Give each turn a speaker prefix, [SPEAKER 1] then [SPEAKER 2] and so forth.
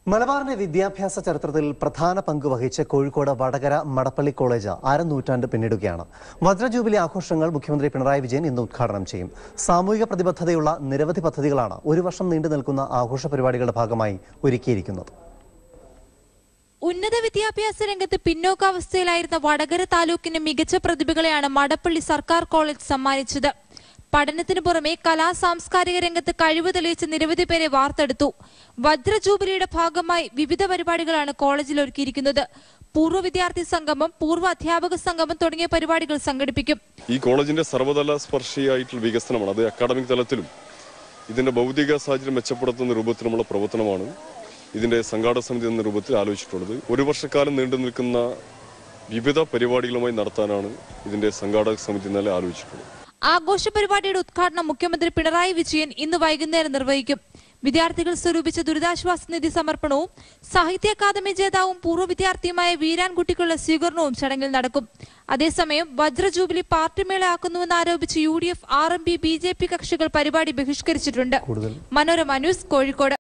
[SPEAKER 1] മലബാറിന്റെ വിദ്യാഭ്യാസ ചരിത്രത്തിൽ പ്രധാന പങ്ക് വഹിച്ച കോഴിക്കോട് വടകര മടപ്പള്ളി കോളേജ് അര നൂറ്റാണ്ട് പിന്നിടുകയാണ് വജ്രജൂബിലി ആഘോഷങ്ങൾ മുഖ്യമന്ത്രി പിണറായി വിജയൻ ഇന്ന് ഉദ്ഘാടനം ചെയ്യും സാമൂഹിക പ്രതിബദ്ധതയുള്ള നിരവധി പദ്ധതികളാണ് ഒരു വർഷം നീണ്ടു നിൽക്കുന്ന ആഘോഷ പരിപാടികളുടെ ഭാഗമായി ഒരുക്കിയിരിക്കുന്നത്
[SPEAKER 2] ഉന്നത വിദ്യാഭ്യാസ രംഗത്ത് പിന്നോക്കാവസ്ഥയിലായിരുന്ന വടകര താലൂക്കിന് മികച്ച പ്രതിഭകളെയാണ് മടപ്പള്ളി സർക്കാർ കോളേജ് സമ്മാനിച്ചത് പഠനത്തിന് പുറമെ കലാ സാംസ്കാരിക രംഗത്ത് കഴിവ് തെളിയിച്ച നിരവധി പേരെ വാർത്തെടുത്തു വജ്ര ജൂബിലിയുടെ ഭാഗമായി വിവിധ പരിപാടികളാണ് കോളേജിൽ ഒരുക്കിയിരിക്കുന്നത് പൂർവ്വ വിദ്യാർത്ഥി സംഗമം പൂർവ്വ അധ്യാപക സംഗമം തുടങ്ങിയ പരിപാടികൾ സംഘടിപ്പിക്കും
[SPEAKER 3] ഈ കോളേജിന്റെ സർവ്വതല സ്പർശിയായിട്ടുള്ള വികസനമാണ് അത് അക്കാഡമിക് തലത്തിലും ഇതിന്റെ ഭൗതിക സാഹചര്യം മെച്ചപ്പെടുത്തുന്ന രൂപത്തിലുമുള്ള പ്രവർത്തനമാണ് ഇതിന്റെ സംഘാടക സമിതി എന്ന രൂപത്തിൽ ആലോചിച്ചിട്ടുള്ളത് ഒരു വർഷക്കാലം നീണ്ടു നിൽക്കുന്ന വിവിധ പരിപാടികളുമായി നടത്താനാണ് ഇതിന്റെ സംഘാടക സമിതി ഇന്നലെ ആലോചിച്ചിട്ടുള്ളത്
[SPEAKER 2] ആഘോഷ പരിപാടിയുടെ ഉദ്ഘാടനം മുഖ്യമന്ത്രി പിണറായി വിജയൻ ഇന്ന് വൈകുന്നേരം നിർവഹിക്കും വിദ്യാർത്ഥികൾ സ്വരൂപിച്ച ദുരിതാശ്വാസ നിധി സമർപ്പണവും സാഹിത്യ അക്കാദമി ജേതാവും പൂർവ്വ വിദ്യാർത്ഥിയുമായ വീരാൻകുട്ടിക്കുള്ള സ്വീകരണവും ചടങ്ങിൽ നടക്കും അതേസമയം വജ്ര ജൂബിലി പാർട്ടിമേള ആക്കുന്നുവെന്ന് ആരോപിച്ച് U D F R M P B J P കക്ഷികൾ പരിപാടി ബഹിഷ്കരിച്ചിട്ടുണ്ട് മനോരമ ന്യൂസ് കോഴിക്കോട്